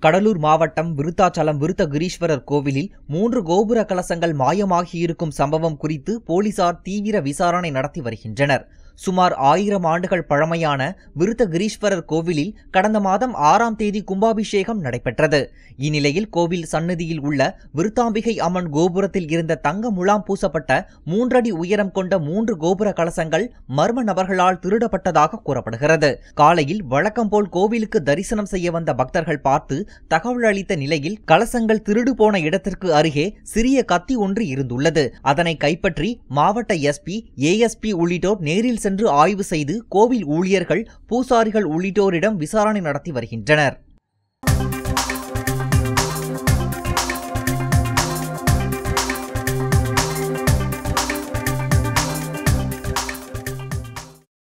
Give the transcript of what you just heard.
கடலூர் மாவட்டம் விருத்தாச்சலம் விருத்தகிரீஸ்வரர் கோவிலில் மூன்று கோபுர கலசங்கள் மாயமாகியிருக்கும் சம்பவம் குறித்து போலீசார் தீவிர விசாரணை நடத்தி வருகின்றனர் சுமார் ஆயிரம் ஆண்டுகள் பழமையான விருத்தகிரீஸ்வரர் கோவிலில் கடந்த மாதம் ஆறாம் தேதி கும்பாபிஷேகம் நடைபெற்றது இந்நிலையில் கோவில் சன்னதியில் உள்ள விருத்தாம்பிகை அம்மன் கோபுரத்தில் இருந்த தங்க முலாம் பூசப்பட்ட மூன்றடி உயரம் கொண்ட மூன்று கோபுர கலசங்கள் மர்ம நபர்களால் திருடப்பட்டதாக கூறப்படுகிறது காலையில் வழக்கம் போல் கோவிலுக்கு தரிசனம் செய்ய வந்த பக்தர்கள் பார்த்து தகவல் அளித்த நிலையில் கலசங்கள் திருடு போன இடத்திற்கு அருகே சிறிய கத்தி ஒன்று இருந்துள்ளது அதனை கைப்பற்றி மாவட்ட எஸ்பி ஏஎஸ்பி உள்ளிட்டோர் நேரில் சென்று ஆய்வு செய்து கோவில் ஊழியர்கள் பூசாரிகள் உள்ளிட்டோரிடம் விசாரணை நடத்தி வருகின்றனர்